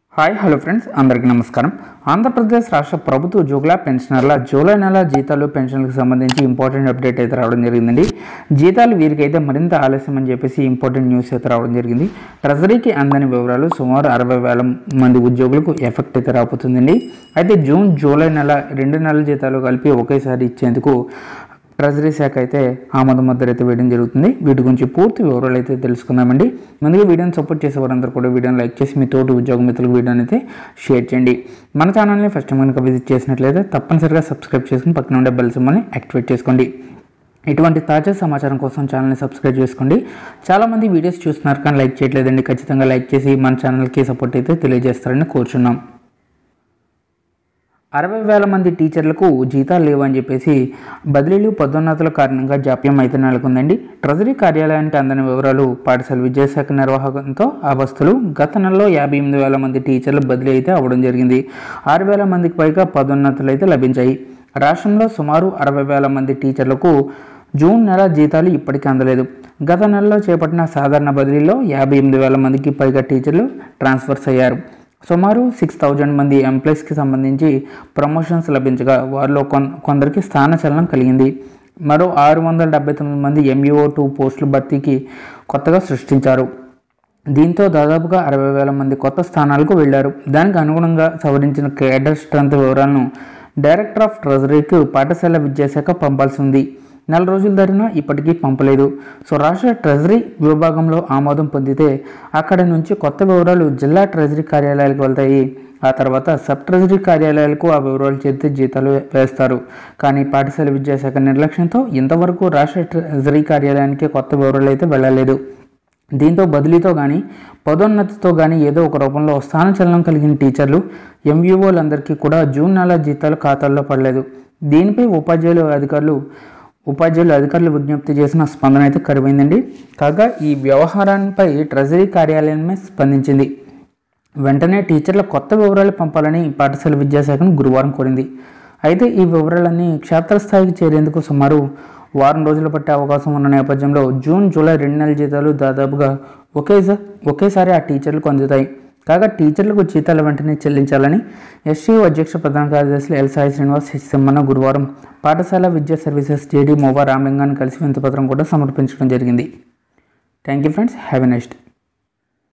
hi hello friends అందరికీ నమస్కారం ఆంధ్రప్రదేశ్ రాష్ట్ర ప్రభుత్వ ఉద్యోగుల పెన్షనర్ల జూలై నెల జీతాలు పెన్షన్లకు సంబంధించి ఇంపార్టెంట్ అప్డేట్ అయితే రావడం జరిగిందండి జీతాలు వీరికైతే మరింత ఆలస్యం అని చెప్పేసి ఇంపార్టెంట్ న్యూస్ అయితే రావడం జరిగింది ట్రెజరీకి అందని వివరాలు సుమారు అరవై వేల మంది ఉద్యోగులకు ఎఫెక్ట్ అయితే రాబోతుందండి అయితే జూన్ జూలై నెల రెండు నెలల జీతాలు కలిపి ఒకేసారి ఇచ్చేందుకు ట్రెజరీ శాఖ అయితే ఆమోద ముద్ర అయితే వేయడం జరుగుతుంది వీటి గురించి పూర్తి వివరాలు అయితే తెలుసుకుందామండి ముందుగా వీడియోని సపోర్ట్ చేసే వారందరూ కూడా వీడియోని లైక్ చేసి మీ తోటి ఉద్యోగ మిత్రులకు వీడియోని అయితే షేర్ చేయండి మన ఛానల్ని ఫస్ట్ టైం కనుక విజిట్ చేసినట్లయితే తప్పనిసరిగా సబ్స్క్రైబ్ చేసుకుని పక్కన ఉండే బెల్ సింబల్ని యాక్టివేట్ చేసుకోండి ఇటువంటి తాజా సమాచారం కోసం ఛానల్ని సబ్స్క్రైబ్ చేసుకోండి చాలామంది వీడియోస్ చూస్తున్నారు కానీ లైక్ చేయట్లేదండి ఖచ్చితంగా లైక్ చేసి మన ఛానల్కి సపోర్ట్ అయితే తెలియజేస్తారని కోరుచున్నాం అరవై వేల మంది టీచర్లకు జీతాలు లేవని చెప్పేసి బదిలీలు పదోన్నతుల కారణంగా జాప్యం అయితే నెలకొందండి ట్రెజరీ కార్యాలయానికి అందని వివరాలు పాఠశాల విద్యాశాఖ నిర్వాహకంతో ఆ బస్తులు గత నెలలో యాభై ఎనిమిది వేల మంది టీచర్లు బదిలీ అయితే అవ్వడం జరిగింది ఆరు వేల మందికి పైగా పదోన్నతులు అయితే లభించాయి రాష్ట్రంలో సుమారు అరవై వేల మంది టీచర్లకు జూన్ నెల జీతాలు ఇప్పటికీ అందలేదు గత నెలలో చేపట్టిన సాధారణ బదిలీలో యాభై ఎనిమిది వేల మందికి పైగా టీచర్లు ట్రాన్స్ఫర్స్ అయ్యారు సుమారు సిక్స్ థౌజండ్ మంది ఎంప్లాయీస్కి సంబంధించి ప్రమోషన్స్ లభించగా వారిలో కొన్ కొందరికి స్థానచలనం కలిగింది మరో ఆరు వందల డెబ్బై తొమ్మిది మంది ఎంఈఓ టూ పోస్టుల భర్తీకి కొత్తగా సృష్టించారు దీంతో దాదాపుగా అరవై వేల మంది కొత్త స్థానాలకు వెళ్లారు దానికి అనుగుణంగా సవరించిన కేడర్ స్ట్రెంత్ వివరాలను డైరెక్టర్ ఆఫ్ ట్రెజరీకి పాఠశాల విద్యాశాఖ పంపాల్సి ఉంది నెల రోజుల ధరిన ఇప్పటికీ పంపలేదు సో రాష్ట్ర ట్రెజరీ విభాగంలో ఆమోదం పొందితే అక్కడి నుంచి కొత్త వివరాలు జిల్లా ట్రెజరీ కార్యాలయాలకు వెళ్తాయి ఆ తర్వాత సబ్ ట్రెజరీ కార్యాలయాలకు ఆ వివరాలు చేస్తే జీతాలు వేస్తారు కానీ పాఠశాల విద్యాశాఖ నిర్లక్ష్యంతో ఇంతవరకు రాష్ట్ర ట్రెజరీ కార్యాలయానికి కొత్త వివరాలు అయితే వెళ్ళలేదు దీంతో బదిలీతో కానీ పదోన్నతితో కానీ ఏదో ఒక రూపంలో స్థానచలనం కలిగిన టీచర్లు ఎంవీఓలందరికీ కూడా జూన్ నెల జీతాలు ఖాతాల్లో పడలేదు దీనిపై ఉపాధ్యాయులు అధికారులు ఉపాధ్యాయులు అధికారులు విజ్ఞప్తి చేసిన స్పందన అయితే కరువైందండి కాగా ఈ వ్యవహారానికి ట్రెజరీ కార్యాలయమే స్పందించింది వెంటనే టీచర్ల కొత్త వివరాలు పంపాలని పాఠశాల విద్యాశాఖను గురువారం కోరింది అయితే ఈ వివరాలన్నీ క్షేత్రస్థాయికి చేరేందుకు సుమారు వారం రోజులు పట్టే అవకాశం ఉన్న నేపథ్యంలో జూన్ జూలై రెండు నెలల జీతాలు దాదాపుగా ఒకేసారి ఒకేసారి ఆ టీచర్లకు అందుతాయి కాగా టీచర్లకు జీతాలు వెంటనే చెల్లించాలని ఎస్సీఓ అధ్యక్ష ప్రధాన కార్యదర్శి ఎల్ సాయి శ్రీనివాస్ సిమ్మన్న గురువారం పాఠశాల విద్యా సర్వీసెస్ జేడీ మోవా రామలింగాన్ని కలిసి వింతపత్రం కూడా సమర్పించడం జరిగింది thank you friends have a next